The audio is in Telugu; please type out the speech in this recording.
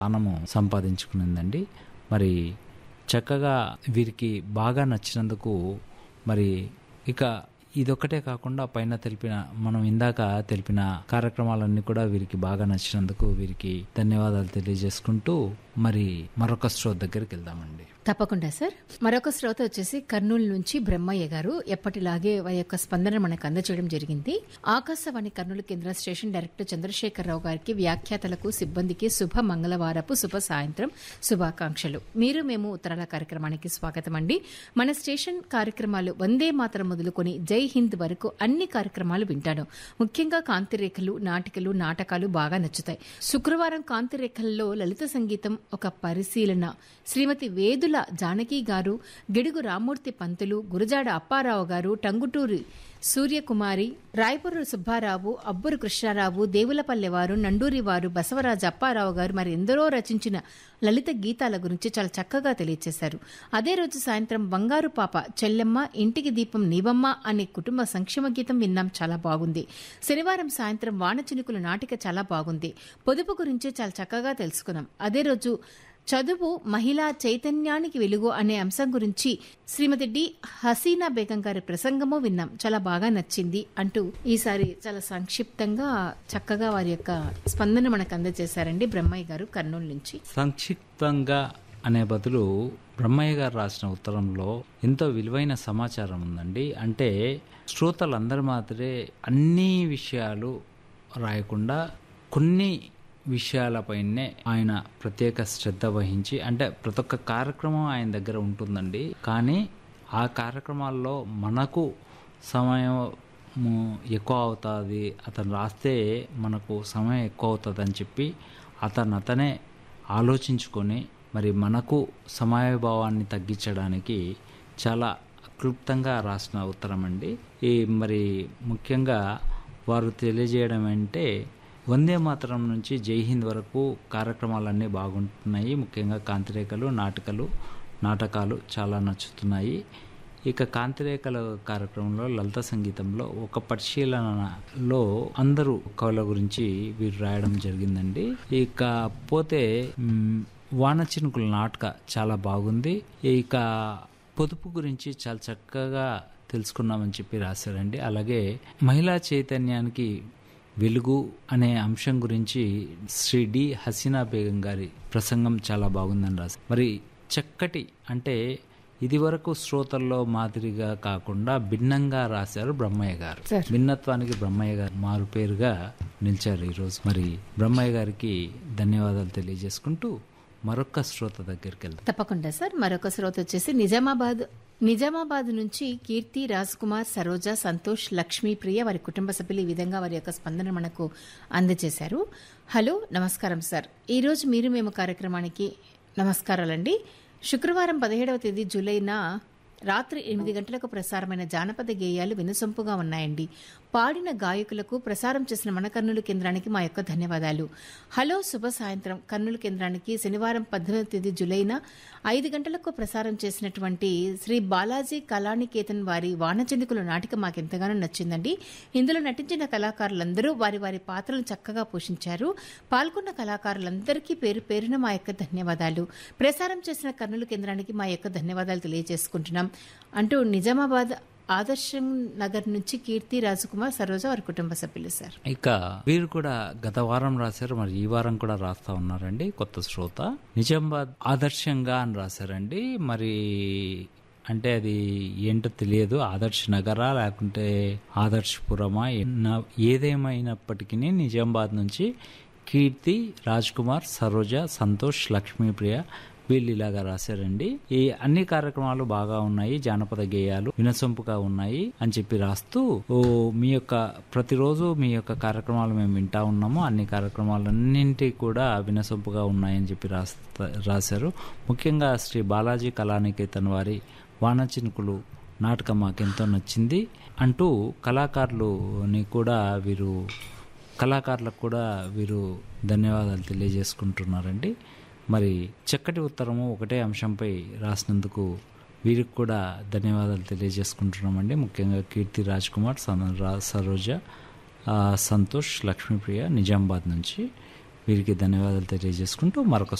స్థానము సంపాదించుకునిందండి మరి చక్కగా వీరికి బాగా నచ్చినందుకు మరి ఇక ఇదొక్కటే కాకుండా పైన తెలిపిన మనం ఇందాక తెలిపిన కార్యక్రమాలన్నీ కూడా వీరికి బాగా నచ్చినందుకు వీరికి ధన్యవాదాలు తెలియజేసుకుంటూ మరి మరొక స్ట్రోత్ దగ్గరికి వెళ్దామండి తప్పకుండా సార్ మరొక శ్రోత వచ్చేసి కర్నూలు నుంచి బ్రహ్మయ్య గారు ఎప్పటిలాగే వారి యొక్క స్పందన మనకు అందజేయడం జరిగింది ఆకాశవాణి కర్నూలు కేంద్ర స్టేషన్ డైరెక్టర్ చంద్రశేఖరరావు గారికి వ్యాఖ్యాతలకు సిబ్బందికి శుభ మంగళవారపు శుభ సాయంత్రం శుభాకాంక్షలు మీరు మేము ఉత్తరాల కార్యక్రమానికి స్వాగతం అండి మన స్టేషన్ కార్యక్రమాలు వందే మాత్రం మొదలుకొని జై హింద్ వరకు అన్ని కార్యక్రమాలు వింటాను ముఖ్యంగా కాంతిరేఖలు నాటికలు నాటకాలు బాగా నచ్చుతాయి శుక్రవారం కాంతిరేఖల్లో లలిత సంగీతం ఒక పరిశీలన శ్రీమతి వేదుల జానకి గారు గిడుగు రామ్మూర్తి పంతులు గురజాడ అప్పారావు గారు టంగుటూరి సూర్యకుమారి రాయపురు సుబ్బారావు అబ్బురు కృష్ణారావు దేవులపల్లె వారు నండూరి వారు బసవరాజు అప్పారావు గారు మరి ఎందరో రచించిన లలిత గీతాల గురించి చాలా చక్కగా తెలియజేశారు అదే రోజు సాయంత్రం బంగారు పాప చెల్లెమ్మ ఇంటికి దీపం నీవమ్మ అనే కుటుంబ సంక్షేమ గీతం విన్నాం చాలా బాగుంది శనివారం సాయంత్రం వానచినుకుల నాటిక చాలా బాగుంది పొదుపు గురించి చాలా చక్కగా తెలుసుకున్నాం అదే రోజు చదువు మహిళా చైతన్యానికి వెలుగు అనే అంశం గురించి శ్రీమతి డి హసీనా బేగం గారి ప్రసంగము విన్నాం చాలా బాగా నచ్చింది అంటూ ఈసారి చాలా సంక్షిప్తంగా చక్కగా వారి యొక్క స్పందన మనకు అందజేశారండి బ్రహ్మయ్య గారు కర్నూలు నుంచి సంక్షిప్తంగా అనే బదులు బ్రహ్మయ్య గారు రాసిన ఉత్తరంలో ఎంతో విలువైన సమాచారం ఉందండి అంటే శ్రోతలందరి మాత్రమే అన్ని విషయాలు రాయకుండా కొన్ని విషయాలపైనే ఆయన ప్రత్యేక శ్రద్ధ వహించి అంటే ప్రతి ఒక్క కార్యక్రమం ఆయన దగ్గర ఉంటుందండి కానీ ఆ కార్యక్రమాల్లో మనకు సమయం ఎక్కువ అవుతుంది అతను రాస్తే మనకు సమయం ఎక్కువ అవుతుంది అని చెప్పి అతను అతనే ఆలోచించుకొని మరి మనకు సమయభావాన్ని తగ్గించడానికి చాలా క్లుప్తంగా రాసిన ఉత్తరం అండి ఈ మరి ముఖ్యంగా వారు తెలియజేయడం అంటే వందే మాతరం నుంచి జై హింద్ వరకు కార్యక్రమాలన్నీ బాగుంటున్నాయి ముఖ్యంగా కాంతిరేఖలు నాటకాలు నాటకాలు చాలా నచ్చుతున్నాయి ఇక కాంతిరేఖల కార్యక్రమంలో లలిత సంగీతంలో ఒక పరిశీలనలో అందరూ కవుల గురించి వీరు రాయడం జరిగిందండి ఇక పోతే వాన చినుకుల నాటక చాలా బాగుంది ఇక పొదుపు గురించి చాలా చక్కగా తెలుసుకున్నామని చెప్పి రాశారండి అలాగే మహిళా చైతన్యానికి వెలుగు అనే అంశం గురించి శ్రీ డి హసీనా బేగం గారి ప్రసంగం చాలా బాగుందని రాశారు మరి చక్కటి అంటే ఇది వరకు శ్రోతల్లో మాదిరిగా కాకుండా భిన్నంగా రాశారు బ్రహ్మయ్య గారు భిన్నత్వానికి బ్రహ్మయ్య గారు మారు పేరుగా నిలిచారు ఈరోజు మరి బ్రహ్మయ్య గారికి ధన్యవాదాలు తెలియజేసుకుంటూ మరొక శ్రోత దగ్గరికి వెళ్తాం తప్పకుండా సార్ మరొక శ్రోత వచ్చేసి నిజామాబాద్ నిజామాబాద్ నుంచి కీర్తి రాజ్ కుమార్ సరోజ సంతోష్ లక్ష్మీ ప్రియ వారి కుటుంబ సభ్యులు ఈ విధంగా వారి యొక్క స్పందన మనకు అందజేశారు హలో నమస్కారం సార్ ఈరోజు మీరు మేము కార్యక్రమానికి నమస్కారాలండి శుక్రవారం పదిహేడవ తేదీ జూలైన రాత్రి ఎనిమిది గంటలకు ప్రసారమైన జానపద గేయాలు వినసొంపుగా ఉన్నాయండి పాడిన గాయకులకు ప్రసారం చేసిన మన కర్నూలు కేంద్రానికి మా యొక్క ధన్యవాదాలు హలో శుభ సాయంత్రం కర్నూలు కేంద్రానికి శనివారం పద్దెనిమిది తేదీ జులైన ఐదు గంటలకు ప్రసారం చేసినటువంటి శ్రీ బాలాజీ కళానికేతన్ వారి వానచందికుల నాటిక మాకెంతగానో నచ్చిందండి ఇందులో నటించిన కళాకారులందరూ వారి వారి పాత్రలను చక్కగా పోషించారు పాల్గొన్న కళాకారులందరికీ పేరు పేరున మా యొక్క ధన్యవాదాలు ప్రసారం చేసిన కర్నూలు కేంద్రానికి మా యొక్క ధన్యవాదాలు తెలియజేసుకుంటున్నాం అంటూ నిజామాబాద్ ఆదర్శం నగర్ నుంచి కీర్తి రాజకుమార్ సరోజ వారి కుటుంబ సభ్యులు సార్ ఇక వీరు కూడా గత వారం రాశారు మరి ఈ వారం కూడా రాస్తా ఉన్నారండి కొత్త శ్రోత నిజామాబాద్ ఆదర్శంగా అని రాశారండి మరి అంటే అది ఏంటో తెలియదు ఆదర్శ్ నగరా లేకుంటే ఆదర్శపురమా ఏదేమైనప్పటికీ నిజామాబాద్ నుంచి కీర్తి రాజ్ కుమార్ సరోజ సంతోష్ లక్ష్మీప్రియ వీళ్ళు ఇలాగా రాశారండి ఈ అన్ని కార్యక్రమాలు బాగా ఉన్నాయి జానపద గేయాలు వినసొంపుగా ఉన్నాయి అని చెప్పి రాస్తూ ఓ మీ యొక్క ప్రతిరోజు మీ యొక్క కార్యక్రమాలు మేము వింటా ఉన్నాము అన్ని కార్యక్రమాలన్నింటి కూడా వినసొంపుగా ఉన్నాయని చెప్పి రాస్తా రాశారు ముఖ్యంగా శ్రీ బాలాజీ కళానికేతన్ వారి వానచినుకులు నాటకం మాకెంతో నచ్చింది అంటూ కళాకారులని కూడా వీరు కళాకారులకు కూడా వీరు ధన్యవాదాలు తెలియజేసుకుంటున్నారండి మరి చక్కటి ఉత్తరము ఒకటే అంశంపై రాసినందుకు వీరికి కూడా ధన్యవాదాలు తెలియజేసుకుంటున్నామండి ముఖ్యంగా కీర్తి రాజ్ కుమార్ సరోజ సంతోష్ లక్ష్మీప్రియ నిజామాబాద్ నుంచి వీరికి ధన్యవాదాలు తెలియజేసుకుంటూ మరొక